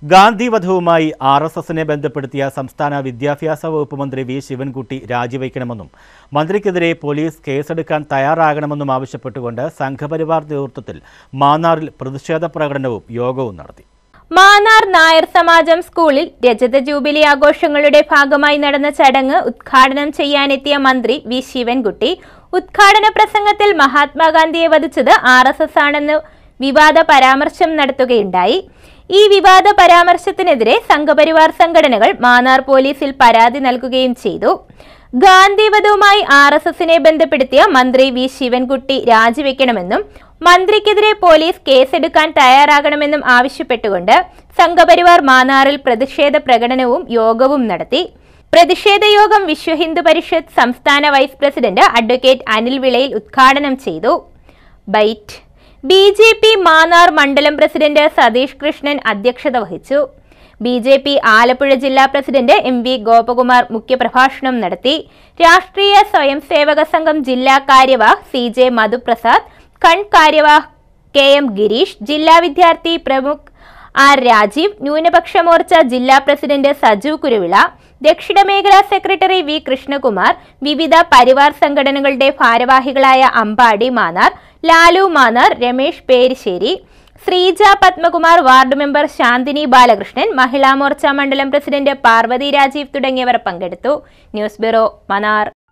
Gandhi വധവുമായി R S എസിനെ ബന്ധപ്പെടുത്തിയ സംസ്ഥാന വിദ്യാഭ്യാസ വകുപ്പ് മന്ത്രി വി ശിവൻകുട്ടി രാജിവെക്കണമെന്നും മന്ത്രിക്കെതിരെ പോലീസ് കേസെടുക്കാൻ തയ്യാറാകണമെന്നും ആവശ്യപ്പെട്ടുകൊണ്ട് സംഘപരിവാർ നേതൃത്വത്തിൽ മാന്നാറിൽ പ്രതിഷേധ പ്രകടനവും യോഗവും നടത്തി മാന്നാർ നായർ സമാജം സ്കൂളിൽ രജത ജൂബിലി ആഘോഷങ്ങളുടെ ഭാഗമായി നടന്ന ചടങ്ങ് ഉദ്ഘാടനം ചെയ്യാനെത്തിയ മന്ത്രി വി ശിവൻകുട്ടി ഉദ്ഘാടന പ്രസംഗത്തിൽ മഹാത്മാഗാന്ധിയെ വധിച്ചത് ആർ എസ് എസ് ആണെന്ന് വിവാദ പരാമർശം നടത്തുകയുണ്ടായി ഈ വിവാദ പരാമർശത്തിനെതിരെ സംഘപരിവാർ സംഘടനകൾ മാന്നാർ പോലീസിൽ പരാതി നൽകുകയും ചെയ്തു ഗാന്ധി വധവുമായി ആർ എസ് എസിനെ ബന്ധപ്പെടുത്തിയ മന്ത്രി വി ശിവൻകുട്ടി രാജിവെക്കണമെന്നും മന്ത്രിക്കെതിരെ പോലീസ് കേസെടുക്കാൻ തയ്യാറാകണമെന്നും ആവശ്യപ്പെട്ടുകൊണ്ട് സംഘപരിവാർ മാന്നാറിൽ പ്രതിഷേധ പ്രകടനവും യോഗവും നടത്തി പ്രതിഷേധ യോഗം വിശ്വ ഹിന്ദു പരിഷത്ത് സംസ്ഥാന vice president advocate Anil Vilayil ഉദ്ഘാടനം ചെയ്തു byte B J P Mannar മണ്ഡലം പ്രസിഡന്റ് സതീഷ് കൃഷ്ണൻ അധ്യക്ഷത വഹിച്ചു ബി ജെ പി ആലപ്പുഴ ജില്ലാ പ്രസിഡന്റ് എം വി ഗോപകുമാർ മുഖ്യപ്രഭാഷണം നടത്തി രാഷ്ട്രീയ സ്വയം സേവക സംഘം ജില്ലാ കാര്യവാഹ് സി ജെ മധുപ്രസാദ് കൺ കാര്യവാഹ് കെ എം ഗിരീഷ് ജില്ലാ വിദ്യാർത്ഥി പ്രമുഖ് ആർ രാജീവ് ന്യൂനപക്ഷ മോർച്ച ജില്ലാ പ്രസിഡന്റ് സജു കുരുവിള ദക്ഷിണ മേഖലാ സെക്രട്ടറി വി കൃഷ്ണകുമാർ വിവിധ പരിവാർ സംഘടനകളുടെ ഭാരവാഹികളായ അമ്പാടി മാന്നാർ ലാലു മാന്നാർ രമേശ് പേരിശ്ശേരി ശ്രീജ പത്മകുമാർ വാർഡ് മെമ്പർ ശാന്തിനി ബാലകൃഷ്ണൻ മഹിളാ മോർച്ച മണ്ഡലം പ്രസിഡന്റ് പാർവതി രാജീവ് തുടങ്ങിയവർ പങ്കെടുത്തു ന്യൂസ് ബ്യൂറോ മനാർ